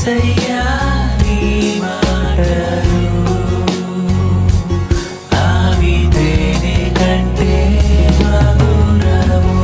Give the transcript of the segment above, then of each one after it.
యేసయ్యా నీ మాటలు అవి తేనె కంటే మధురము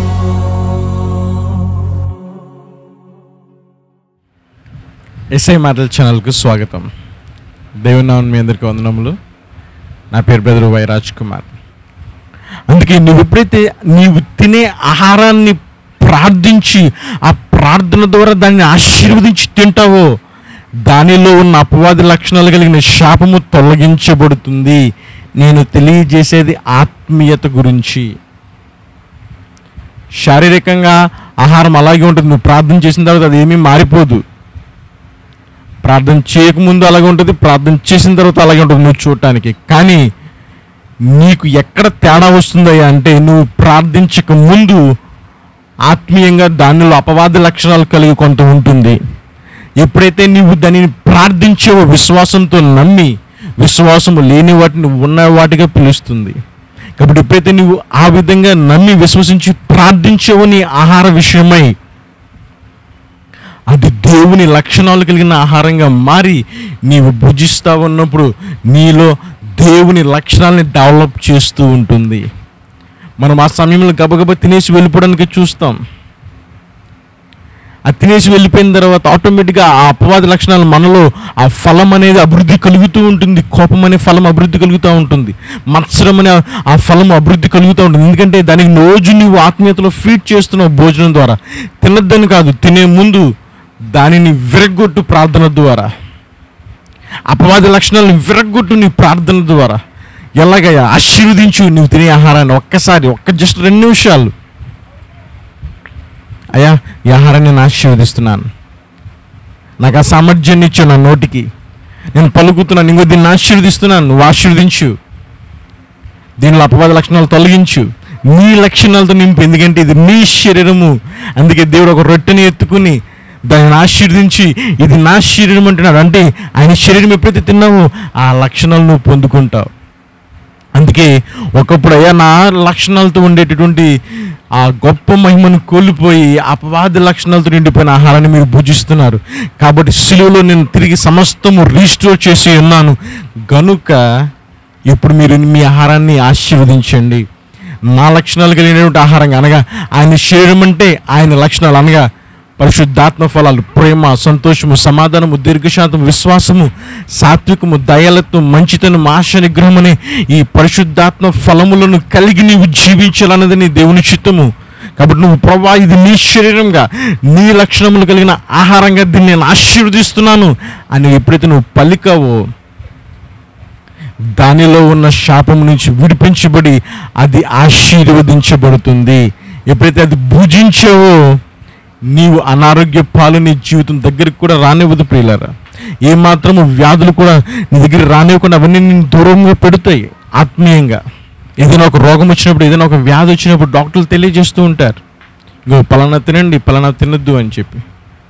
ఎస్ఐ మాటల ఛానల్కు స్వాగతం దేవుని నామం మీ అందరికీ వందనములు నా పేరు బ్రదర్ వై రాజ్ కుమార్ అందుకే నువ్వు ఎప్పుడైతే నీవు తినే ఆహారాన్ని ప్రార్థించి ఆ ప్రార్థన ద్వారా దాన్ని ఆశీర్వదించి తింటావో దానిలో ఉన్న అపవాది లక్షణాలు కలిగిన శాపము తొలగించబడుతుంది నేను తెలియజేసేది ఆత్మీయత గురించి శారీరకంగా ఆహారం అలాగే ఉంటుంది నువ్వు ప్రార్థన చేసిన తర్వాత అది ఏమీ మారిపోదు ప్రార్థన చేయకముందు అలాగే ఉంటుంది ప్రార్థన చేసిన తర్వాత అలాగే ఉంటుంది నువ్వు చూడటానికి కానీ నీకు ఎక్కడ తేడా వస్తుందయ్యా అంటే నువ్వు ప్రార్థించక ముందు ఆత్మీయంగా దానిలో అపవాద లక్షణాలు కలిగి కొంత ఉంటుంది ఎప్పుడైతే నీవు దానిని ప్రార్థించేవో విశ్వాసంతో నమ్మి విశ్వాసము లేని వాటిని ఉన్న వాటిగా పిలుస్తుంది కాబట్టి ఎప్పుడైతే నువ్వు ఆ విధంగా నమ్మి విశ్వసించి ప్రార్థించేవో నీ ఆహార విషయమై అది దేవుని లక్షణాలు కలిగిన ఆహారంగా మారి నీవు భుజిస్తా ఉన్నప్పుడు నీలో దేవుని లక్షణాలని డెవలప్ చేస్తూ ఉంటుంది మనం ఆ సమయంలో గబగబా తినేసి వెళ్ళిపోవడానికి చూస్తాం ఆ తినేసి వెళ్ళిపోయిన తర్వాత ఆటోమేటిక్గా ఆ అపవాద లక్షణాలు మనలో ఆ ఫలం అనేది అభివృద్ధి కలుగుతూ ఉంటుంది కోపం అనే ఫలం అభివృద్ధి కలుగుతూ ఉంటుంది మత్సరం అనే ఆ ఫలం అభివృద్ధి కలుగుతూ ఉంటుంది ఎందుకంటే దానికి రోజు నువ్వు ఆత్మీయతలో ఫీడ్ చేస్తున్నావు భోజనం ద్వారా తినద్దని కాదు తినే ముందు దానిని విరగొట్టు ప్రార్థన ద్వారా అపవాద లక్షణాలను విరగొట్టు నీ ప్రార్థన ద్వారా ఎలాగయ్యా ఆశీర్వదించు నువ్వు తినే ఆహారాన్ని ఒక్కసారి ఒక్క జస్ట్ రెండు నిమిషాలు అయ్యా ఈ ఆహారాన్ని నేను ఆశీర్వదిస్తున్నాను నాకు ఆ సామర్థ్యాన్ని ఇచ్చు నా నోటికి నేను పలుకుతున్నాను ఇంకో దీన్ని ఆశీర్వదిస్తున్నాను నువ్వు ఆశీర్వదించు దీనిలో అపవాద లక్షణాలు తొలగించు నీ లక్షణాలతో నింపు ఎందుకంటే ఇది నీ శరీరము అందుకే దేవుడు ఒక రొట్టెని ఎత్తుకుని దానిని ఆశీర్వదించి ఇది నా శరీరం అంటున్నాడు అంటే ఆయన శరీరం ఎప్పుడైతే తిన్నావో ఆ లక్షణాలు నువ్వు పొందుకుంటావు అందుకే ఒకప్పుడు అయ్యా నా లక్షణాలతో ఉండేటటువంటి ఆ గొప్ప మహిమను కోల్పోయి అపవాద లక్షణాలతో నిండిపోయిన ఆహారాన్ని మీరు భుజిస్తున్నారు కాబట్టి సిలువలో నేను తిరిగి సమస్తము రీస్టోర్ చేసి ఉన్నాను గనుక ఇప్పుడు మీరు మీ ఆహారాన్ని ఆశీర్వదించండి నా లక్షణాలు కలిగినటువంటి ఆహారంగా అనగా ఆయన శరీరం అంటే ఆయన లక్షణాలు అనగా పరిశుద్ధాత్మ ఫలాలు ప్రేమ సంతోషము సమాధానము దీర్ఘశాంతము విశ్వాసము సాత్వికము దయలత్వం మంచితనం ఆశ నిగ్రహం అనే ఈ పరిశుద్ధాత్మ ఫలములను కలిగి నీవు జీవించాలన్నది నీ దేవుని చిత్తము కాబట్టి నువ్వు ప్రభా ఇది నీ శరీరంగా నీ లక్షణములు కలిగిన ఆహారంగా దీన్ని నేను ఆశీర్వదిస్తున్నాను అని ఎప్పుడైతే నువ్వు పలికావో దానిలో ఉన్న శాపం నుంచి విడిపించబడి అది ఆశీర్వదించబడుతుంది ఎప్పుడైతే అది భుజించావో నీవు అనారోగ్య పాలు నీ జీవితం దగ్గరికి కూడా రానివ్వదు ప్రియులారా ఏ మాత్రము వ్యాధులు కూడా నీ దగ్గర రానివ్వకుండా అవన్నీ నేను దూరంగా పెడతాయి ఆత్మీయంగా ఏదైనా ఒక రోగం వచ్చినప్పుడు ఏదైనా ఒక వ్యాధి వచ్చినప్పుడు డాక్టర్లు తెలియజేస్తూ ఉంటారు ఇగో పలానా తినండి పలానా తినద్దు అని చెప్పి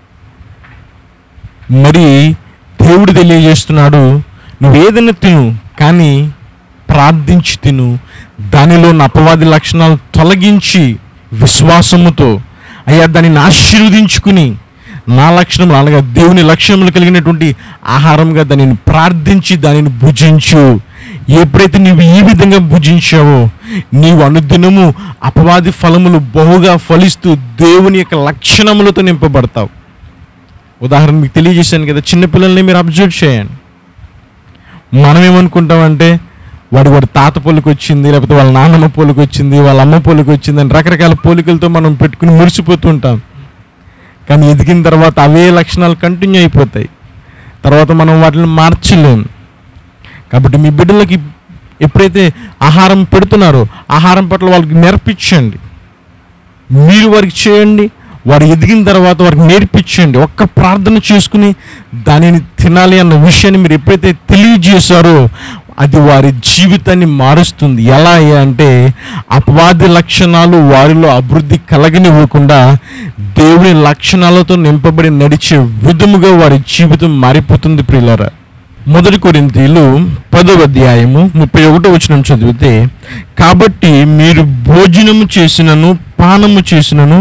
మరి దేవుడు తెలియజేస్తున్నాడు నువ్వు ఏదైనా తిను కానీ ప్రార్థించి తిను దానిలో ఉన్న అపవాది లక్షణాలు తొలగించి విశ్వాసముతో అయ్యా దానిని ఆశీర్వదించుకుని నా లక్షణములు అనగా దేవుని లక్షణములు కలిగినటువంటి ఆహారంగా దానిని ప్రార్థించి దానిని భుజించు ఎప్పుడైతే నీవు ఈ విధంగా భుజించావో నీవు అనుదినము అపవాది ఫలములు బహుగా ఫలిస్తూ దేవుని యొక్క లక్షణములతో నింపబడతావు ఉదాహరణ మీకు తెలియజేశాను కదా చిన్నపిల్లల్ని మీరు అబ్జర్వ్ చేయండి మనం ఏమనుకుంటామంటే వాడు వాడి తాత పోలికి వచ్చింది లేకపోతే వాళ్ళ నాన్నమ్మ పోలికి వచ్చింది వాళ్ళ అమ్మ పోలికి వచ్చింది అని రకరకాల పోలికలతో మనం పెట్టుకుని మురిసిపోతూ ఉంటాం కానీ ఎదిగిన తర్వాత అవే లక్షణాలు కంటిన్యూ అయిపోతాయి తర్వాత మనం వాటిని మార్చలేము కాబట్టి మీ బిడ్డలకి ఎప్పుడైతే ఆహారం పెడుతున్నారో ఆహారం పట్ల వాళ్ళకి నేర్పించండి మీరు వారికి చేయండి వారు ఎదిగిన తర్వాత వారికి నేర్పించండి ఒక్క ప్రార్థన చేసుకుని దానిని తినాలి అన్న విషయాన్ని మీరు ఎప్పుడైతే తెలియజేశారో అది వారి జీవితాన్ని మారుస్తుంది ఎలా అంటే అపవాది లక్షణాలు వారిలో అభివృద్ధి కలగనివ్వకుండా దేవుని లక్షణాలతో నింపబడి నడిచే విధముగా వారి జీవితం మారిపోతుంది ప్రియులారా మొదటి కొరింతీలు పదవ అధ్యాయము ముప్పై ఒకటో వచనం చదివితే కాబట్టి మీరు భోజనము చేసినను పానము చేసినను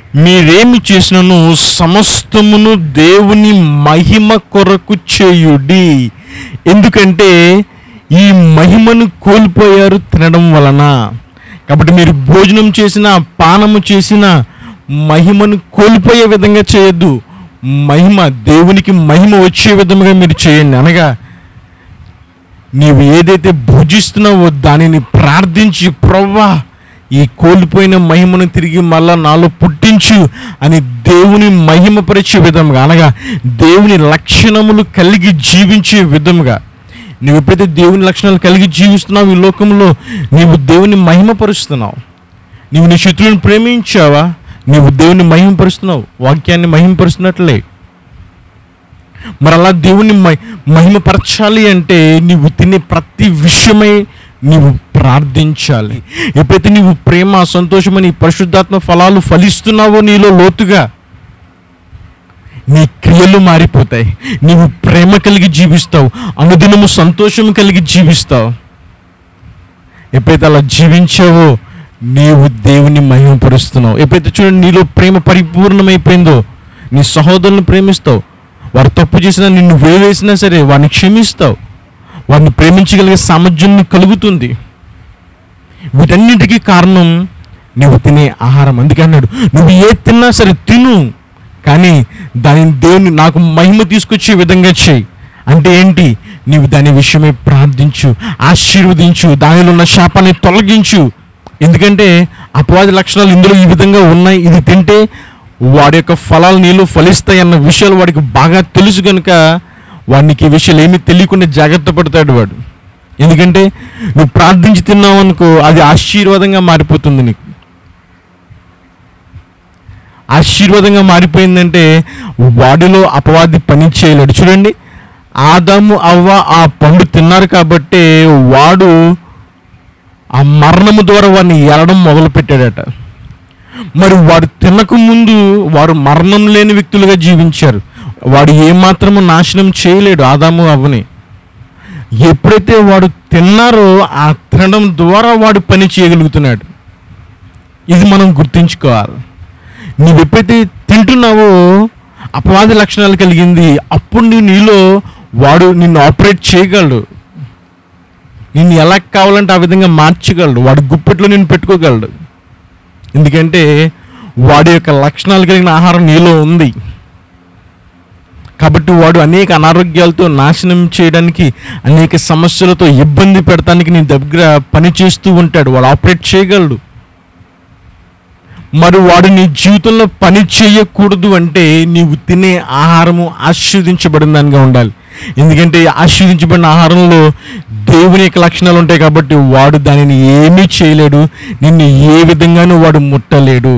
మీరేమి చేసినను సమస్తమును దేవుని మహిమ కొరకు చేయుడి ఎందుకంటే ఈ మహిమను కోల్పోయారు తినడం వలన కాబట్టి మీరు భోజనం చేసిన పానము చేసిన మహిమను కోల్పోయే విధంగా చేయొద్దు మహిమ దేవునికి మహిమ వచ్చే విధంగా మీరు చేయండి అనగా నీవు ఏదైతే భుజిస్తున్నావో దానిని ప్రార్థించి ప్రవ్వా ఈ కోల్పోయిన మహిమను తిరిగి మళ్ళా నాలో పుట్టించు అని దేవుని మహిమపరిచే విధముగా అనగా దేవుని లక్షణములు కలిగి జీవించే విధముగా నువ్వు ఎప్పుడైతే దేవుని లక్షణాలు కలిగి జీవిస్తున్నావు ఈ లోకంలో నీవు దేవుని మహిమపరుస్తున్నావు నీవు నీ శత్రువుని ప్రేమించావా నీవు దేవుని మహిమపరుస్తున్నావు వాక్యాన్ని మహిమపరుస్తున్నట్లే మరి అలా దేవుని మహి- మహిమపరచాలి అంటే నీవు తినే ప్రతి విషయమై నీవు ప్రార్థించాలి ఎప్పుడైతే నీవు ప్రేమ సంతోషమని పరిశుద్ధాత్మ ఫలాలు ఫలిస్తున్నావో నీలో లోతుగా నీ క్రియలు మారిపోతాయి నీవు ప్రేమ కలిగి జీవిస్తావు అనుదినము సంతోషం కలిగి జీవిస్తావు ఎప్పుడైతే అలా జీవించావో నీవు దేవుని మహిమపరుస్తున్నావు ఎప్పుడైతే చూడండి నీలో ప్రేమ పరిపూర్ణమైపోయిందో నీ సహోదరులను ప్రేమిస్తావు వారు తప్పు చేసినా నిన్ను వేవేసినా సరే వారిని క్షమిస్తావు వారిని ప్రేమించగలిగే సామర్థ్యం నీకు కలుగుతుంది వీటన్నిటికీ కారణం నువ్వు తినే ఆహారం అందుకే అన్నాడు నువ్వు ఏ తిన్నా సరే తిను కానీ దానిని దేవుని నాకు మహిమ తీసుకొచ్చే విధంగా చేయి అంటే ఏంటి నీవు దాని విషయమై ప్రార్థించు ఆశీర్వదించు దానిలో ఉన్న శాపాన్ని తొలగించు ఎందుకంటే అపవాది లక్షణాలు ఇందులో ఈ విధంగా ఉన్నాయి ఇది తింటే వాడి యొక్క ఫలాలు నీలో ఫలిస్తాయి అన్న విషయాలు వాడికి బాగా తెలుసు కనుక వాడికి ఈ విషయాలు ఏమీ తెలియకుండా జాగ్రత్త పడతాడు వాడు ఎందుకంటే నువ్వు ప్రార్థించి తిన్నావు అనుకో అది ఆశీర్వాదంగా మారిపోతుంది నీకు ఆశీర్వాదంగా మారిపోయిందంటే వాడిలో అపవాది పని చేయలేడు చూడండి ఆదాము అవ్వ ఆ పండు తిన్నారు కాబట్టే వాడు ఆ మరణము ద్వారా వాడిని ఎలడం మొదలు పెట్టాడట మరి వాడు తినక ముందు వారు మరణం లేని వ్యక్తులుగా జీవించారు వాడు ఏమాత్రము నాశనం చేయలేడు ఆదాము అవ్వని ఎప్పుడైతే వాడు తిన్నారో ఆ తినడం ద్వారా వాడు పని చేయగలుగుతున్నాడు ఇది మనం గుర్తుంచుకోవాలి నువ్వు ఎప్పుడైతే తింటున్నావో అపవాది లక్షణాలు కలిగింది అప్పుడు నీ నీలో వాడు నిన్ను ఆపరేట్ చేయగలడు నిన్ను ఎలా కావాలంటే ఆ విధంగా మార్చగలడు వాడు గుప్పెట్లో నిన్ను పెట్టుకోగలడు ఎందుకంటే వాడి యొక్క లక్షణాలు కలిగిన ఆహారం నీలో ఉంది కాబట్టి వాడు అనేక అనారోగ్యాలతో నాశనం చేయడానికి అనేక సమస్యలతో ఇబ్బంది పెడతానికి నీ దగ్గర పని చేస్తూ ఉంటాడు వాడు ఆపరేట్ చేయగలడు మరి వాడు నీ జీవితంలో పని చేయకూడదు అంటే నీవు తినే ఆహారము ఆశీర్వదించబడిన దానిగా ఉండాలి ఎందుకంటే ఆశీర్వదించబడిన ఆహారంలో దేవుని యొక్క లక్షణాలు ఉంటాయి కాబట్టి వాడు దానిని ఏమీ చేయలేడు నిన్ను ఏ విధంగానూ వాడు ముట్టలేడు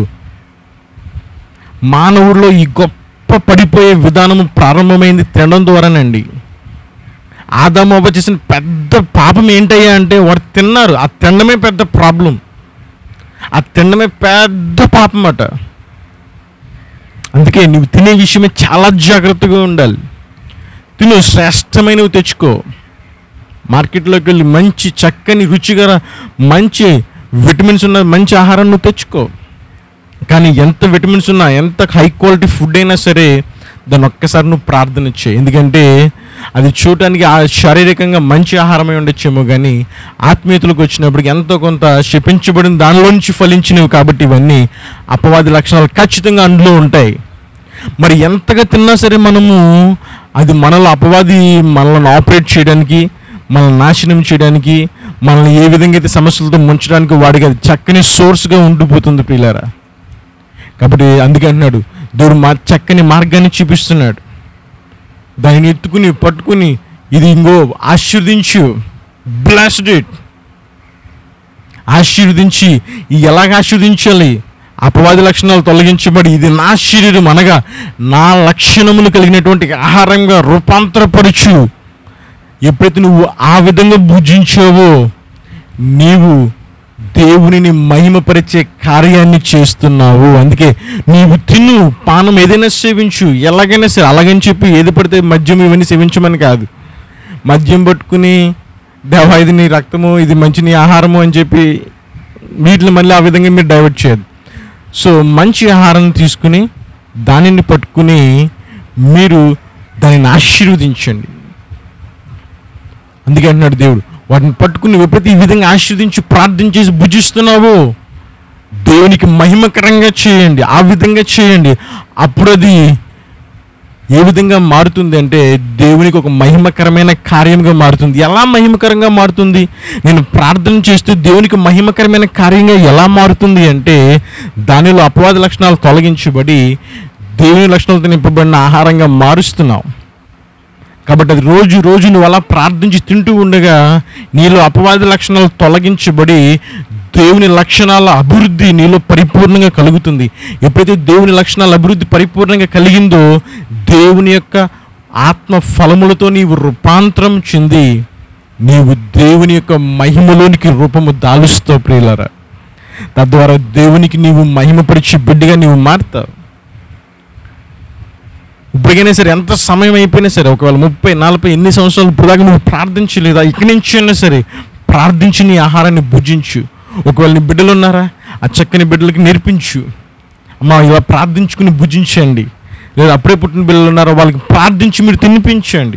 మానవుల్లో ఈ గొప్ప పడిపోయే విధానం ప్రారంభమైంది తినడం ద్వారానండి ఆదాము అవ్వ చేసిన పెద్ద పాపం ఏంటయ్యా అంటే వాడు తిన్నారు ఆ తినడమే పెద్ద ప్రాబ్లం ఆ తినడమే పెద్ద పాపం అట అందుకే నువ్వు తినే విషయమే చాలా జాగ్రత్తగా ఉండాలి తిను శ్రేష్టమైనవి తెచ్చుకో మార్కెట్లోకి వెళ్ళి మంచి చక్కని రుచిగల మంచి విటమిన్స్ ఉన్న మంచి ఆహారం నువ్వు తెచ్చుకో కానీ ఎంత విటమిన్స్ ఉన్నా ఎంత హై క్వాలిటీ ఫుడ్ అయినా సరే దాన్ని ఒక్కసారి నువ్వు ప్రార్థన చేయి ఎందుకంటే అది చూడటానికి ఆ శారీరకంగా మంచి ఆహారమై ఉండొచ్చేమో కానీ ఆత్మీయతలకు వచ్చినప్పటికి ఎంతో కొంత శపించబడిన దానిలో నుంచి ఫలించినవి కాబట్టి ఇవన్నీ అపవాది లక్షణాలు ఖచ్చితంగా అందులో ఉంటాయి మరి ఎంతగా తిన్నా సరే మనము అది మనలో అపవాది మనల్ని ఆపరేట్ చేయడానికి మనల్ని నాశనం చేయడానికి మనల్ని ఏ విధంగా అయితే సమస్యలతో ముంచడానికి వాడికి అది చక్కని సోర్స్గా ఉండిపోతుంది పిల్లరా కాబట్టి అందుకే అంటున్నాడు దేవుడు మా చక్కని మార్గాన్ని చూపిస్తున్నాడు దాన్ని ఎత్తుకుని పట్టుకుని ఇది ఇంకో ఆశీర్వదించు బ్లాస్డ్ ఇట్ ఆశీర్వదించి ఈ ఎలాగ ఆశీర్వదించాలి అపవాది లక్షణాలు తొలగించబడి ఇది నా శరీరం అనగా నా లక్షణములు కలిగినటువంటి ఆహారంగా రూపాంతరపరచు ఎప్పుడైతే నువ్వు ఆ విధంగా భుజించావో నీవు దేవునిని మహిమపరిచే కార్యాన్ని చేస్తున్నావు అందుకే నీవు తిను పానం ఏదైనా సేవించు ఎలాగైనా సరే అలాగని చెప్పి ఏది పడితే మద్యం ఇవన్నీ సేవించమని కాదు మద్యం పట్టుకుని దేవా ఇది నీ రక్తము ఇది మంచి నీ ఆహారము అని చెప్పి వీటిని మళ్ళీ ఆ విధంగా మీరు డైవర్ట్ చేయదు సో మంచి ఆహారం తీసుకుని దానిని పట్టుకుని మీరు దానిని ఆశీర్వదించండి అందుకే అంటున్నాడు దేవుడు వాటిని పట్టుకుని నువ్వు ఎప్పుడైతే ఈ విధంగా ఆశీర్వదించి ప్రార్థన చేసి భుజిస్తున్నావో దేవునికి మహిమకరంగా చేయండి ఆ విధంగా చేయండి అప్పుడు అది ఏ విధంగా మారుతుంది అంటే దేవునికి ఒక మహిమకరమైన కార్యంగా మారుతుంది ఎలా మహిమకరంగా మారుతుంది నేను ప్రార్థన చేస్తూ దేవునికి మహిమకరమైన కార్యంగా ఎలా మారుతుంది అంటే దానిలో అపవాద లక్షణాలు తొలగించబడి దేవుని లక్షణాలతో నింపబడిన ఆహారంగా మారుస్తున్నావు కాబట్టి అది రోజు రోజు నువ్వు అలా ప్రార్థించి తింటూ ఉండగా నీలో అపవాద లక్షణాలు తొలగించబడి దేవుని లక్షణాల అభివృద్ధి నీలో పరిపూర్ణంగా కలుగుతుంది ఎప్పుడైతే దేవుని లక్షణాల అభివృద్ధి పరిపూర్ణంగా కలిగిందో దేవుని యొక్క ఆత్మ ఫలములతో నీవు రూపాంతరం చెంది నీవు దేవుని యొక్క మహిమలోనికి రూపము దాలుస్తావు ప్రియులరా తద్వారా దేవునికి నీవు మహిమపరిచే బిడ్డగా నీవు మారుతావు ఇప్పటికైనా సరే ఎంత సమయం అయిపోయినా సరే ఒకవేళ ముప్పై నలభై ఎన్ని సంవత్సరాలు ఇప్పుడు దాకా నువ్వు ప్రార్థించలేదా ఇక్కడి నుంచి అయినా సరే ప్రార్థించి నీ ఆహారాన్ని భుజించు ఒకవేళ నీ బిడ్డలు ఉన్నారా ఆ చక్కని బిడ్డలకి నేర్పించు అమ్మా ఇలా ప్రార్థించుకుని భుజించండి లేదా అప్పుడే పుట్టిన బిడ్డలు ఉన్నారో వాళ్ళకి ప్రార్థించి మీరు తినిపించండి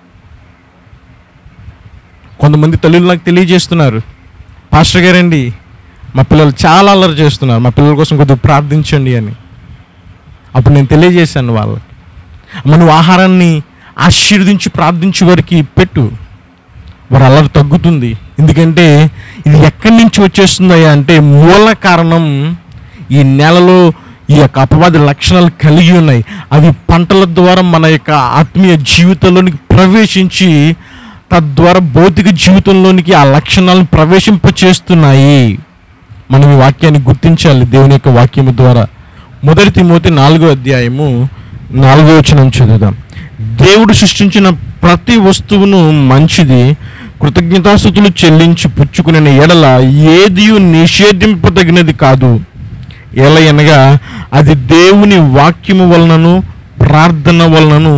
కొంతమంది తల్లులు నాకు తెలియజేస్తున్నారు పాస్టర్ గారండి మా పిల్లలు చాలా అల్లరి చేస్తున్నారు మా పిల్లల కోసం కొద్దిగా ప్రార్థించండి అని అప్పుడు నేను తెలియజేశాను వాళ్ళకి అమ్మ నువ్వు ఆహారాన్ని ఆశీర్వదించి ప్రార్థించే వారికి పెట్టు వారు అల్లరి తగ్గుతుంది ఎందుకంటే ఇది ఎక్కడి నుంచి వచ్చేస్తుందయ్యా అంటే మూల కారణం ఈ నేలలో ఈ యొక్క అపవాద లక్షణాలు కలిగి ఉన్నాయి అవి పంటల ద్వారా మన యొక్క ఆత్మీయ జీవితంలోనికి ప్రవేశించి తద్వారా భౌతిక జీవితంలోనికి ఆ లక్షణాలను ప్రవేశింపచేస్తున్నాయి మనం ఈ వాక్యాన్ని గుర్తించాలి దేవుని యొక్క వాక్యము ద్వారా మొదటి తిమోతి నాలుగో అధ్యాయము నాలుగో వచనం చదువుదాం దేవుడు సృష్టించిన ప్రతి వస్తువును మంచిది కృతజ్ఞతాస్థుతులు చెల్లించి పుచ్చుకునే ఎడల ఏది నిషేధింపదగినది కాదు ఎలా అనగా అది దేవుని వాక్యము వలనను ప్రార్థన వలనను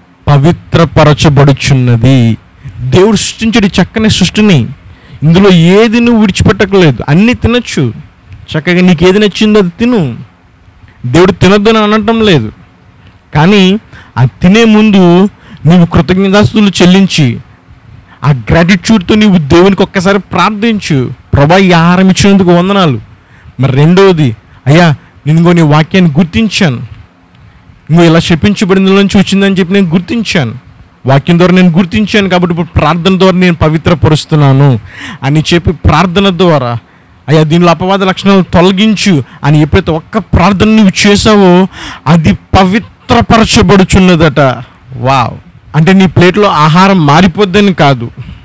పవిత్రపరచబడుచున్నది దేవుడు సృష్టించడి చక్కని సృష్టిని ఇందులో ఏది నువ్వు విడిచిపెట్టకలేదు అన్నీ తినొచ్చు చక్కగా నీకు ఏది నచ్చిందో అది తిను దేవుడు తినొద్దని అనటం లేదు కానీ ఆ తినే ముందు నువ్వు కృతజ్ఞతాస్తులు చెల్లించి ఆ గ్రాటిట్యూడ్తో నీవు దేవునికి ఒక్కసారి ప్రార్థించు ప్రభా ఈ ఆహారం ఇచ్చినందుకు వందనాలు మరి రెండవది అయ్యా నేను నీ వాక్యాన్ని గుర్తించాను నువ్వు ఇలా శపించబడిన నుంచి వచ్చిందని చెప్పి నేను గుర్తించాను వాక్యం ద్వారా నేను గుర్తించాను కాబట్టి ఇప్పుడు ప్రార్థన ద్వారా నేను పవిత్రపరుస్తున్నాను అని చెప్పి ప్రార్థన ద్వారా అయ్యా దీనిలో అపవాద లక్షణాలు తొలగించు అని ఎప్పుడైతే ఒక్క ప్రార్థన నువ్వు చేసావో అది పవిత్రపరచబడుచున్నదట వావ్ అంటే నీ ప్లేట్లో ఆహారం మారిపోద్దని కాదు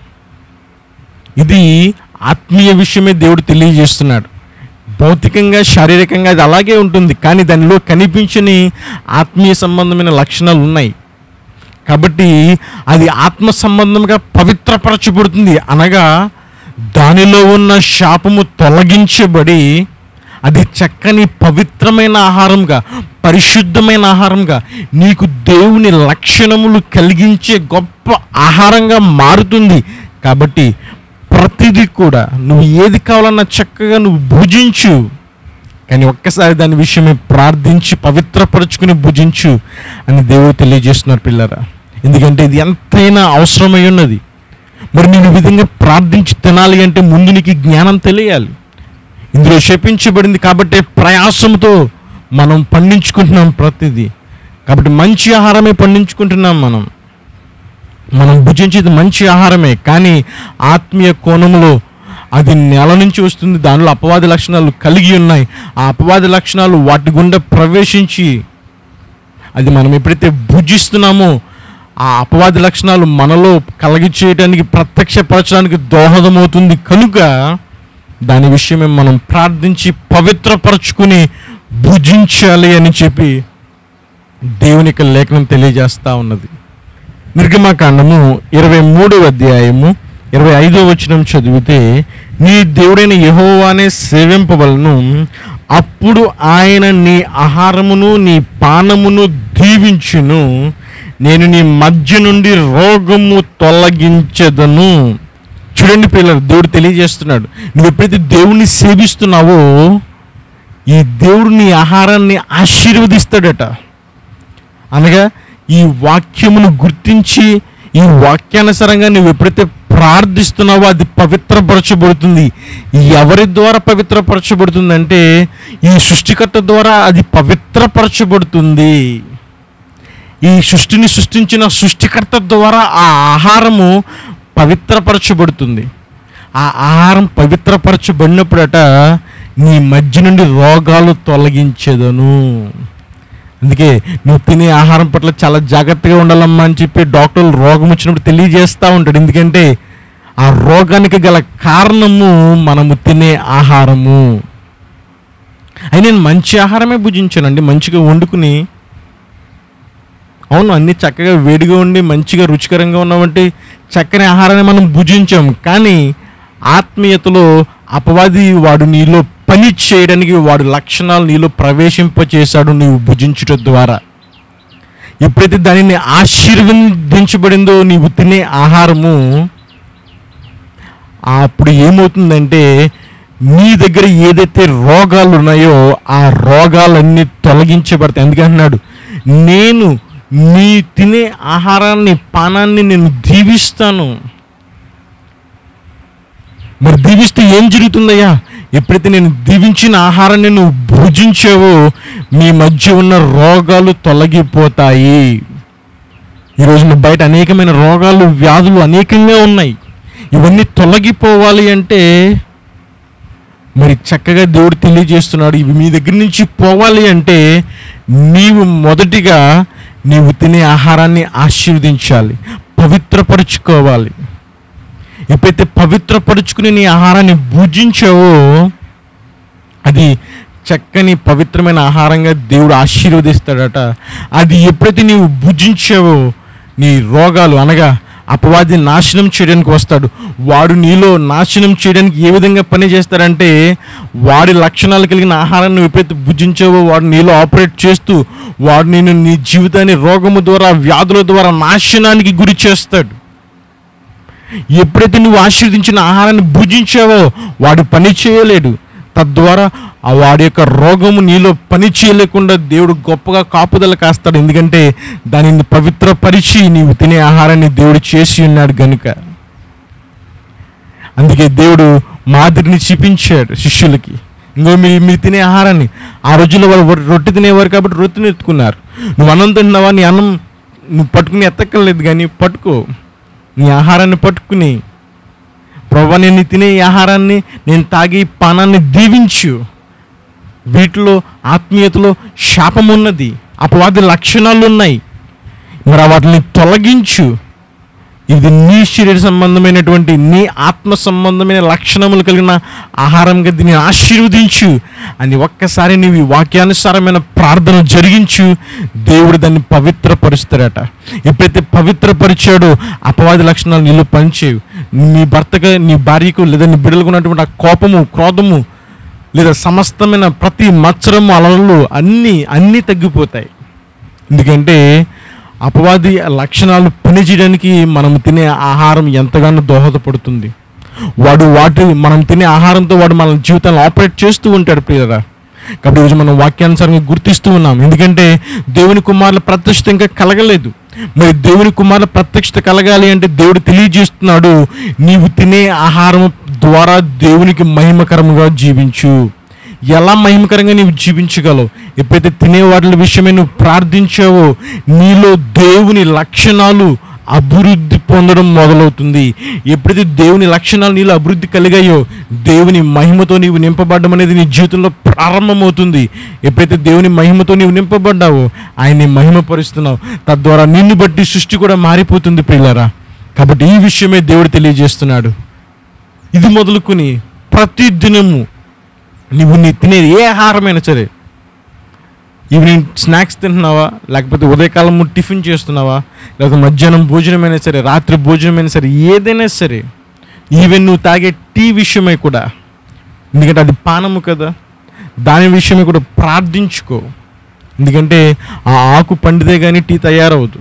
ఇది ఆత్మీయ విషయమే దేవుడు తెలియజేస్తున్నాడు భౌతికంగా శారీరకంగా అది అలాగే ఉంటుంది కానీ దానిలో కనిపించని ఆత్మీయ సంబంధమైన లక్షణాలు ఉన్నాయి కాబట్టి అది ఆత్మ సంబంధంగా పవిత్రపరచబడుతుంది అనగా దానిలో ఉన్న శాపము తొలగించబడి అది చక్కని పవిత్రమైన ఆహారంగా పరిశుద్ధమైన ఆహారంగా నీకు దేవుని లక్షణములు కలిగించే గొప్ప ఆహారంగా మారుతుంది కాబట్టి ప్రతిదీ కూడా నువ్వు ఏది కావాలన్నా చక్కగా నువ్వు భుజించు కానీ ఒక్కసారి దాని విషయమే ప్రార్థించి పవిత్రపరుచుకుని భుజించు అని దేవుడు తెలియజేస్తున్నారు పిల్లరా ఎందుకంటే ఇది ఎంతైనా అవసరమై ఉన్నది మరి నేను ఈ విధంగా ప్రార్థించి తినాలి అంటే ముందు నీకు జ్ఞానం తెలియాలి ఇందులో శపించబడింది కాబట్టి ప్రయాసంతో మనం పండించుకుంటున్నాం ప్రతిదీ కాబట్టి మంచి ఆహారమే పండించుకుంటున్నాం మనం మనం భుజించేది మంచి ఆహారమే కానీ ఆత్మీయ కోణంలో అది నెల నుంచి వస్తుంది దానిలో అపవాది లక్షణాలు కలిగి ఉన్నాయి ఆ అపవాది లక్షణాలు వాటి గుండా ప్రవేశించి అది మనం ఎప్పుడైతే భుజిస్తున్నామో ఆ అపవాది లక్షణాలు మనలో కలిగి చేయడానికి ప్రత్యక్షపరచడానికి దోహదమవుతుంది కనుక దాని విషయమే మనం ప్రార్థించి పవిత్రపరచుకుని భుజించాలి అని చెప్పి దేవుని యొక్క లేఖనం తెలియజేస్తా ఉన్నది నిర్గమాకాండము ఇరవై మూడవ అధ్యాయము ఇరవై ఐదో వచనం చదివితే నీ దేవుడైన యెహోవానే సేవింపవలను అప్పుడు ఆయన నీ ఆహారమును నీ పానమును దీవించును నేను నీ మధ్య నుండి రోగము తొలగించదను చూడండి పిల్లలు దేవుడు తెలియజేస్తున్నాడు నువ్వు ఎప్పుడైతే దేవుణ్ణి సేవిస్తున్నావో ఈ దేవుడు నీ ఆహారాన్ని ఆశీర్వదిస్తాడట అనగా ఈ వాక్యమును గుర్తించి ఈ వాక్యానుసారంగా నువ్వు ఎప్పుడైతే ప్రార్థిస్తున్నావో అది పవిత్రపరచబడుతుంది ఎవరి ద్వారా పవిత్రపరచబడుతుందంటే ఈ సృష్టికర్త ద్వారా అది పవిత్రపరచబడుతుంది ఈ సృష్టిని సృష్టించిన సృష్టికర్త ద్వారా ఆ ఆహారము పవిత్రపరచబడుతుంది ఆ ఆహారం పవిత్రపరచబడినప్పుడట నీ మధ్య నుండి రోగాలు తొలగించేదను అందుకే నువ్వు తినే ఆహారం పట్ల చాలా జాగ్రత్తగా ఉండాలమ్మా అని చెప్పి డాక్టర్లు రోగం వచ్చినప్పుడు తెలియజేస్తూ ఉంటాడు ఎందుకంటే ఆ రోగానికి గల కారణము మనము తినే ఆహారము అయినా నేను మంచి ఆహారమే భుజించానండి మంచిగా వండుకుని అవును అన్ని చక్కగా వేడిగా ఉండి మంచిగా రుచికరంగా ఉన్నామంటే చక్కని ఆహారాన్ని మనం భుజించాం కానీ ఆత్మీయతలో అపవాది వాడు నీలో పని చేయడానికి వాడు లక్షణాలు నీలో ప్రవేశింపచేశాడు నీవు భుజించుట ద్వారా ఎప్పుడైతే దానిని ఆశీర్వదించబడిందో నీవు తినే ఆహారము అప్పుడు ఏమవుతుందంటే నీ దగ్గర ఏదైతే రోగాలు ఉన్నాయో ఆ రోగాలన్నీ తొలగించబడతాయి ఎందుకంటున్నాడు నేను నీ తినే ఆహారాన్ని పానాన్ని నేను దీవిస్తాను మరి దీవిస్తే ఏం జరుగుతుందయ్యా ఎప్పుడైతే నేను దీవించిన ఆహారాన్ని నువ్వు భుజించావో మీ మధ్య ఉన్న రోగాలు తొలగిపోతాయి ఈ రోజున బయట అనేకమైన రోగాలు వ్యాధులు అనేకంగా ఉన్నాయి ఇవన్నీ తొలగిపోవాలి అంటే మరి చక్కగా దేవుడు తెలియజేస్తున్నాడు ఇవి మీ దగ్గర నుంచి పోవాలి అంటే నీవు మొదటిగా నీవు తినే ఆహారాన్ని ఆశీర్వదించాలి పవిత్రపరుచుకోవాలి ఎప్పుడైతే పవిత్రపరుచుకుని నీ ఆహారాన్ని భుజించావో అది చక్కని పవిత్రమైన ఆహారంగా దేవుడు ఆశీర్వదిస్తాడట అది ఎప్పుడైతే నీవు భుజించావో నీ రోగాలు అనగా అపవాది నాశనం చేయడానికి వస్తాడు వాడు నీలో నాశనం చేయడానికి ఏ విధంగా పని చేస్తాడంటే వాడి లక్షణాలు కలిగిన ఆహారాన్ని నువ్వు ఎప్పుడైతే భుజించావో వాడు నీలో ఆపరేట్ చేస్తూ వాడు నేను నీ జీవితాన్ని రోగము ద్వారా వ్యాధుల ద్వారా నాశనానికి గురి చేస్తాడు ఎప్పుడైతే నువ్వు ఆశీర్వదించిన ఆహారాన్ని భుజించావో వాడు పని చేయలేడు తద్వారా ఆ వాడి యొక్క రోగము నీలో పని చేయలేకుండా దేవుడు గొప్పగా కాపుదల కాస్తాడు ఎందుకంటే దానిని పవిత్రపరిచి నీవు తినే ఆహారాన్ని దేవుడు చేసి ఉన్నాడు గనుక అందుకే దేవుడు మాదిరిని చూపించాడు శిష్యులకి ఇంకో మీరు మీరు తినే ఆహారాన్ని ఆ రోజుల్లో వాళ్ళు రొ- రొట్టె తినేవారు కాబట్టి రొట్టెని ఎత్తుకున్నారు నువ్వు అన్నం తిన్నావా నీ అన్నం నువ్వు పట్టుకుని ఎత్తక్కర్లేదు కానీ పట్టుకో నీ ఆహారాన్ని పట్టుకుని ప్రభా నేను నీ తినే ఈ ఆహారాన్ని నేను తాగే ఈ పానాన్ని దీవించు వీటిలో ఆత్మీయతలో శాపం ఉన్నది అపవాది లక్షణాలు ఉన్నాయి మరి వాటిని తొలగించు ఇది నీ శరీర సంబంధమైనటువంటి నీ ఆత్మ సంబంధమైన లక్షణములు కలిగిన ఆహారంగా దీన్ని ఆశీర్వదించు అని ఒక్కసారి నీవు ఈ వాక్యానుసారమైన ప్రార్థన జరిగించు దేవుడు దాన్ని పవిత్రపరుస్తాడట ఎప్పుడైతే పవిత్రపరిచాడో అపవాది లక్షణాలు నీలో పనిచేయవు నీ భర్తగా నీ భార్యకు లేదా నీ బిడ్డలకు ఉన్నటువంటి ఆ కోపము క్రోధము లేదా సమస్తమైన ప్రతి మత్సరము అలలు అన్నీ అన్నీ తగ్గిపోతాయి ఎందుకంటే అపవాది లక్షణాలు పనిచేయడానికి మనం తినే ఆహారం ఎంతగానో దోహదపడుతుంది వాడు వాటి మనం తినే ఆహారంతో వాడు మన జీవితాన్ని ఆపరేట్ చేస్తూ ఉంటాడు ప్రియరా కాబట్టి ఈరోజు మనం వాక్యానుసారంగా గుర్తిస్తూ ఉన్నాం ఎందుకంటే దేవుని కుమారుల ప్రత్యక్షత ఇంకా కలగలేదు మరి దేవుని కుమారుల ప్రత్యక్షత కలగాలి అంటే దేవుడు తెలియజేస్తున్నాడు నీవు తినే ఆహారం ద్వారా దేవునికి మహిమకరముగా జీవించు ఎలా మహిమకరంగా నీవు జీవించగలవు ఎప్పుడైతే తినే వాటి విషయమే నువ్వు ప్రార్థించావో నీలో దేవుని లక్షణాలు అభివృద్ధి పొందడం మొదలవుతుంది ఎప్పుడైతే దేవుని లక్షణాలు నీలో అభివృద్ధి కలిగాయో దేవుని మహిమతో నీవు నింపబడడం అనేది నీ జీవితంలో ప్రారంభమవుతుంది ఎప్పుడైతే దేవుని మహిమతో నీవు నింపబడ్డావో ఆయన్ని మహిమపరుస్తున్నావు తద్వారా నిన్ను బట్టి సృష్టి కూడా మారిపోతుంది ప్రియులారా కాబట్టి ఈ విషయమే దేవుడు తెలియజేస్తున్నాడు ఇది మొదలుకొని ప్రతి దినము నువ్వు నీ తినేది ఏ ఆహారమైనా సరే ఈవినింగ్ స్నాక్స్ తింటున్నావా లేకపోతే ఉదయకాలం టిఫిన్ చేస్తున్నావా లేకపోతే మధ్యాహ్నం భోజనమైనా సరే రాత్రి భోజనమైనా సరే ఏదైనా సరే ఈవెన్ నువ్వు తాగే టీ విషయమై కూడా ఎందుకంటే అది పానము కదా దాని విషయమై కూడా ప్రార్థించుకో ఎందుకంటే ఆ ఆకు పండితే కానీ టీ తయారవదు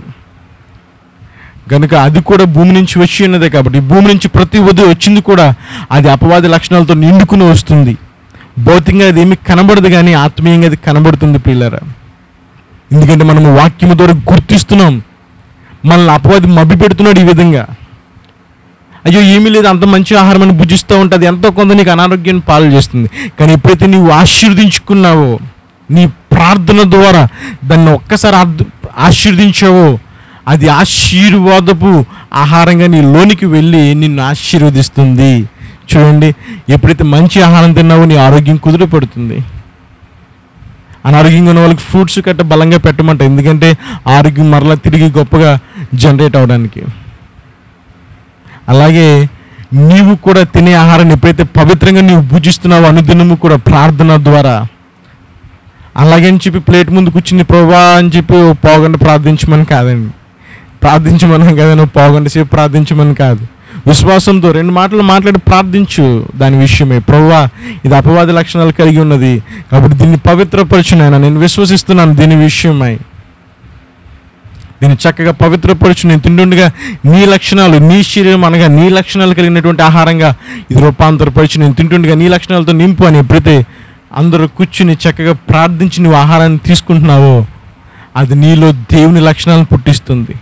కనుక అది కూడా భూమి నుంచి వచ్చి ఉన్నదే కాబట్టి భూమి నుంచి ప్రతి ఉదయం వచ్చింది కూడా అది అపవాది లక్షణాలతో నిండుకుని వస్తుంది భౌతికంగా అది ఏమి కనబడదు కానీ ఆత్మీయంగా అది కనబడుతుంది పిల్లరా ఎందుకంటే మనము వాక్యము ద్వారా గుర్తిస్తున్నాం మనల్ని అపవాది మభ్య పెడుతున్నాడు ఈ విధంగా అయ్యో ఏమీ లేదు అంత మంచి ఆహారం అని భుజిస్తూ ఉంటే అది ఎంతో కొంత నీకు అనారోగ్యాన్ని పాలు చేస్తుంది కానీ ఎప్పుడైతే నీవు ఆశీర్వదించుకున్నావో నీ ప్రార్థన ద్వారా దాన్ని ఒక్కసారి ఆర్థ- ఆశీర్వదించావో అది ఆశీర్వాదపు ఆహారంగా నీ లోనికి వెళ్ళి నిన్ను ఆశీర్వదిస్తుంది చూడండి ఎప్పుడైతే మంచి ఆహారం తిన్నావో నీ ఆరోగ్యం కుదుట పడుతుంది అనారోగ్యంగా ఉన్న వాళ్ళకి ఫ్రూట్స్ కట్ట బలంగా పెట్టమంట ఎందుకంటే ఆరోగ్యం మరలా తిరిగి గొప్పగా జనరేట్ అవడానికి అలాగే నీవు కూడా తినే ఆహారాన్ని ఎప్పుడైతే పవిత్రంగా నీవు భుజిస్తున్నావో అనుదినము కూడా ప్రార్థన ద్వారా అలాగని చెప్పి ప్లేట్ ముందు కూర్చుని ప్రభా అని చెప్పి ఓ పావుగంట ప్రార్థించమని కాదండి ప్రార్థించమని కాదని ఓ పావుగంట సేపు ప్రార్థించమని కాదు విశ్వాసంతో రెండు మాటలు మాట్లాడి ప్రార్థించు దాని విషయమే ప్రవ్వా ఇది అపవాది లక్షణాలు కలిగి ఉన్నది కాబట్టి దీన్ని పవిత్రపరచునైనా నేను విశ్వసిస్తున్నాను దీని విషయమై దీన్ని చక్కగా పవిత్రపరచు నేను తింటుండగా నీ లక్షణాలు నీ శరీరం అనగా నీ లక్షణాలు కలిగినటువంటి ఆహారంగా ఇది రూపాంతరపరిచి నేను తింటుండగా నీ లక్షణాలతో నింపు అని ఎప్పుడైతే అందరూ కూర్చుని చక్కగా ప్రార్థించి నువ్వు ఆహారాన్ని తీసుకుంటున్నావో అది నీలో దేవుని లక్షణాలను పుట్టిస్తుంది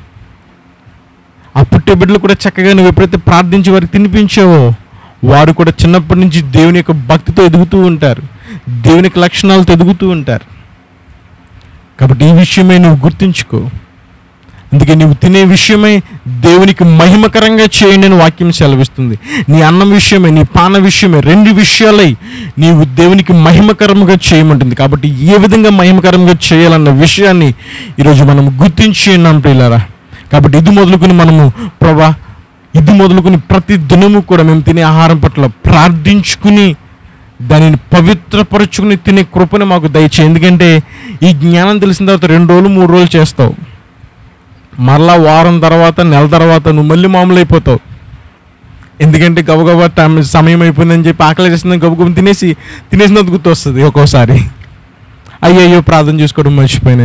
ఆ పుట్టే బిడ్డలు కూడా చక్కగా నువ్వు ఎప్పుడైతే ప్రార్థించి వారికి తినిపించావో వారు కూడా చిన్నప్పటి నుంచి దేవుని యొక్క భక్తితో ఎదుగుతూ ఉంటారు దేవుని యొక్క లక్షణాలతో ఎదుగుతూ ఉంటారు కాబట్టి ఈ విషయమే నువ్వు గుర్తుంచుకో అందుకే నువ్వు తినే విషయమై దేవునికి మహిమకరంగా చేయండి అని వాక్యం సెలవిస్తుంది నీ అన్నం విషయమే నీ పాన విషయమే రెండు విషయాలై నీవు దేవునికి మహిమకరంగా చేయమంటుంది కాబట్టి ఏ విధంగా మహిమకరంగా చేయాలన్న విషయాన్ని ఈరోజు మనం గుర్తించి ఉన్నాం ప్రియులారా కాబట్టి ఇది మొదలుకొని మనము ప్రభా ఇది మొదలుకొని ప్రతి దినము కూడా మేము తినే ఆహారం పట్ల ప్రార్థించుకుని దానిని పవిత్రపరుచుకుని తినే కృపను మాకు దయచేయి ఎందుకంటే ఈ జ్ఞానం తెలిసిన తర్వాత రెండు రోజులు మూడు రోజులు చేస్తావు మరలా వారం తర్వాత నెల తర్వాత నువ్వు మళ్ళీ మామూలు అయిపోతావు ఎందుకంటే గబగబా టైం సమయం అయిపోయిందని చెప్పి ఆకలి చేసిందని గబగబ తినేసి తినేసినందుకు గుర్తు వస్తుంది ఒక్కోసారి అయ్యయ్యో ప్రార్థన చేసుకోవడం మర్చిపోయినా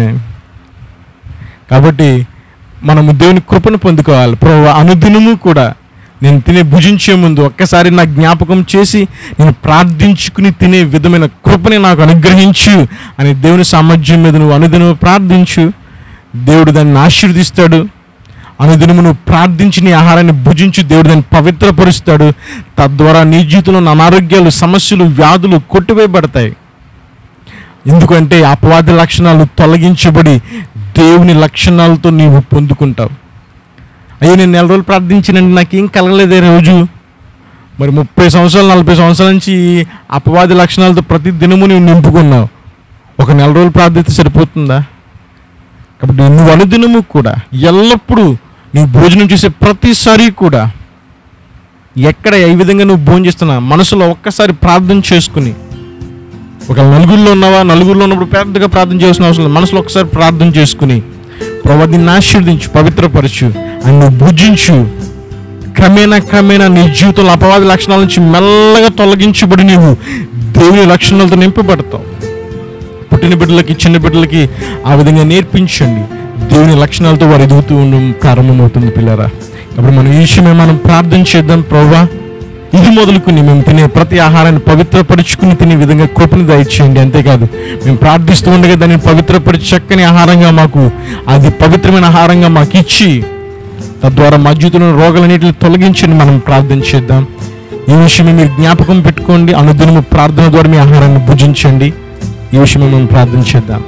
కాబట్టి మనము దేవుని కృపను పొందుకోవాలి ప్రభు అనుదినము కూడా నేను తినే భుజించే ముందు ఒక్కసారి నా జ్ఞాపకం చేసి నేను ప్రార్థించుకుని తినే విధమైన కృపని నాకు అనుగ్రహించు అని దేవుని సామర్థ్యం మీద నువ్వు అనుదినము ప్రార్థించు దేవుడు దాన్ని ఆశీర్వదిస్తాడు అనుదినము నువ్వు ప్రార్థించి నీ ఆహారాన్ని భుజించి దేవుడు దాన్ని పవిత్రపరుస్తాడు తద్వారా నీ జీవితంలో ఉన్న అనారోగ్యాలు సమస్యలు వ్యాధులు కొట్టివేయబడతాయి ఎందుకంటే అపవాది లక్షణాలు తొలగించబడి దేవుని లక్షణాలతో నీవు పొందుకుంటావు అయ్యో నేను నెల రోజులు ప్రార్థించినండి నాకేం కలగలేదే రోజు మరి ముప్పై సంవత్సరాలు నలభై సంవత్సరాల నుంచి ఈ అపవాది లక్షణాలతో ప్రతి దినము నువ్వు నింపుకున్నావు ఒక నెల రోజులు ప్రార్థిస్తే సరిపోతుందా కాబట్టి నువ్వు అనుదినము కూడా ఎల్లప్పుడూ నీ భోజనం చేసే ప్రతిసారి కూడా ఎక్కడ ఏ విధంగా నువ్వు భోజనం చేస్తున్నా మనసులో ఒక్కసారి ప్రార్థన చేసుకుని ఒక నలుగురిలో ఉన్నావా నలుగురిలో ఉన్నప్పుడు పెద్దగా ప్రార్థన చేయాల్సిన అవసరం లేదు మనసులో ఒకసారి ప్రార్థన చేసుకుని ప్రభు దీన్ని ఆశీర్వదించు పవిత్రపరచు అని నువ్వు భుజించు క్రమేణా క్రమేణా నీ జీవితంలో అపవాది లక్షణాల నుంచి మెల్లగా తొలగించబడి నీవు దేవుని లక్షణాలతో నింపబడతావు పుట్టిన బిడ్డలకి చిన్న బిడ్డలకి ఆ విధంగా నేర్పించండి దేవుని లక్షణాలతో వారు ఎదుగుతూ ఉండడం ప్రారంభమవుతుంది పిల్లరా కాబట్టి మనం ఈ విషయమే మనం ప్రార్థన చేద్దాం ప్రభా ఇది మొదలుకుని మేము తినే ప్రతి ఆహారాన్ని పవిత్రపరుచుకుని తినే విధంగా కృపను దయచేయండి అంతేకాదు మేము ప్రార్థిస్తూ ఉండగా దాన్ని పవిత్రపరిచి చక్కని ఆహారంగా మాకు అది పవిత్రమైన ఆహారంగా మాకు ఇచ్చి తద్వారా మా జీవితంలో రోగాలన్నిటిని తొలగించండి మనం ప్రార్థన చేద్దాం ఈ విషయమే మీరు జ్ఞాపకం పెట్టుకోండి అనుదినము ప్రార్థన ద్వారా మీ ఆహారాన్ని భుజించండి ఈ విషయమే మనం ప్రార్థన చేద్దాం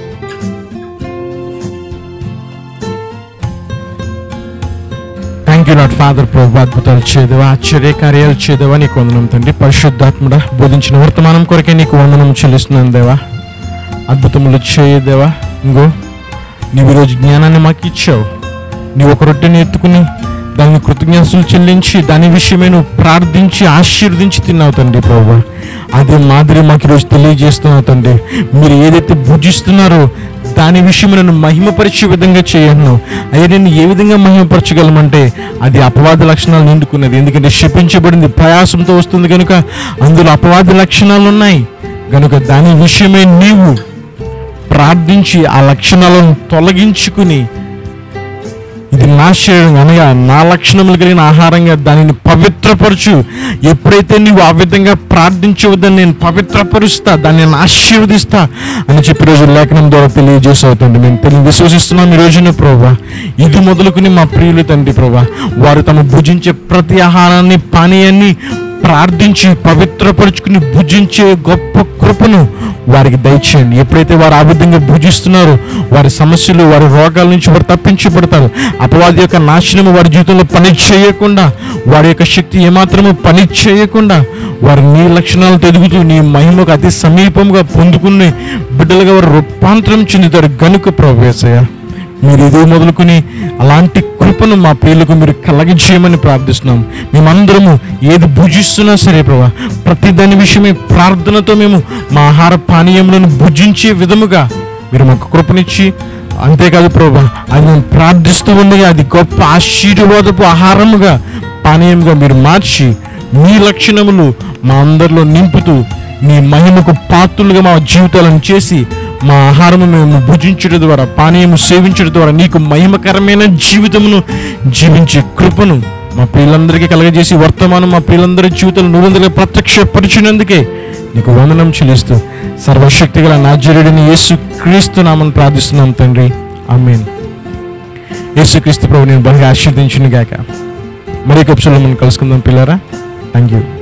థ్యాంక్ యూ నాట్ ఫాదర్ ప్రభు అద్భుతాలు చేదేవా ఆశ్చర్య కార్యాలు చేదేవా నీకు వందనం తండ్రి పరిశుద్ధాత్ముడా బోధించిన వర్తమానం కొరకే నీకు వందనం చెల్లిస్తున్నాను దేవా అద్భుతములు చేయదేవా ఇంకో నీవు ఈరోజు జ్ఞానాన్ని మాకు ఇచ్చావు నీవు ఒక రొట్టెని ఎత్తుకుని దాన్ని కృతజ్ఞతలు చెల్లించి దాని విషయమే నువ్వు ప్రార్థించి ఆశీర్వదించి తిన్నావు తండ్రి ప్రభు అదే మాదిరి మాకు ఈరోజు తెలియజేస్తున్నావు తండ్రి మీరు ఏదైతే భుజిస్తున్నారో దాని విషయం నన్ను మహిమపరిచే విధంగా చేయను అయ్యా నేను ఏ విధంగా మహిమపరచగలమంటే అది అపవాద లక్షణాలు నిండుకున్నది ఎందుకంటే శపించబడింది ప్రయాసంతో వస్తుంది కనుక అందులో అపవాద లక్షణాలు ఉన్నాయి కనుక దాని విషయమే నీవు ప్రార్థించి ఆ లక్షణాలను తొలగించుకుని ఇది నా శరీరం అనగా నా లక్షణములు కలిగిన ఆహారంగా దానిని పవిత్రపరచు ఎప్పుడైతే నీవు ఆ విధంగా ప్రార్థించవద్దని నేను పవిత్రపరుస్తా దాన్ని నేను ఆశీర్వదిస్తా అని చెప్పి రోజు లేఖనం ద్వారా తెలియజేసి అవుతుంది మేము తెలియ విశ్వసిస్తున్నాం ఈ రోజున ప్రభా ఇది మొదలుకుని మా ప్రియులు తండ్రి ప్రభా వారు తమ భుజించే ప్రతి ఆహారాన్ని పానీయాన్ని ప్రార్థించి పవిత్రపరుచుకుని భుజించే గొప్ప కృపను వారికి దయచేయండి ఎప్పుడైతే వారు ఆ విధంగా భుజిస్తున్నారో వారి సమస్యలు వారి రోగాల నుంచి వారు తప్పించబడతారు అపవాది యొక్క నాశనము వారి జీవితంలో పని చేయకుండా వారి యొక్క శక్తి ఏమాత్రము పని చేయకుండా వారి నీ లక్షణాలతో ఎదుగుతూ నీ మహిమకు అతి సమీపంగా పొందుకునే బిడ్డలుగా వారు రూపాంతరం చెందుతారు గనుక ప్రవేశయ్య మీరు ఇది మొదలుకొని అలాంటి కృపను మా ప్రియులకు మీరు కలగించేయమని ప్రార్థిస్తున్నాం మేమందరము ఏది భుజిస్తున్నా సరే ప్రభా ప్రతి దాని విషయమే ప్రార్థనతో మేము మా ఆహార పానీయములను భుజించే విధముగా మీరు మాకు కృపనిచ్చి అంతేకాదు ప్రభా అది మేము ప్రార్థిస్తూ ఉండగా అది గొప్ప ఆశీర్వాదపు ఆహారముగా పానీయముగా మీరు మార్చి మీ లక్షణములు మా అందరిలో నింపుతూ మీ మహిమకు పాత్రులుగా మా జీవితాలను చేసి మా ఆహారము మేము భుజించడం ద్వారా పానీయము సేవించడం ద్వారా నీకు మహిమకరమైన జీవితమును జీవించే కృపను మా ప్రియులందరికీ కలగజేసి వర్తమానం మా ప్రియులందరి జీవితాలు నూరందరిగా ప్రత్యక్షపరిచినందుకే నీకు వందనం చెల్లిస్తూ సర్వశక్తి గల నాజరుడిని యేసు క్రీస్తు నామని ప్రార్థిస్తున్నాం తండ్రి ఆమెన్ యేసు క్రీస్తు ప్రభు నేను బాగా ఆశీర్దించిన గాక మరి కప్సులో మనం కలుసుకుందాం పిల్లరా థ్యాంక్ యూ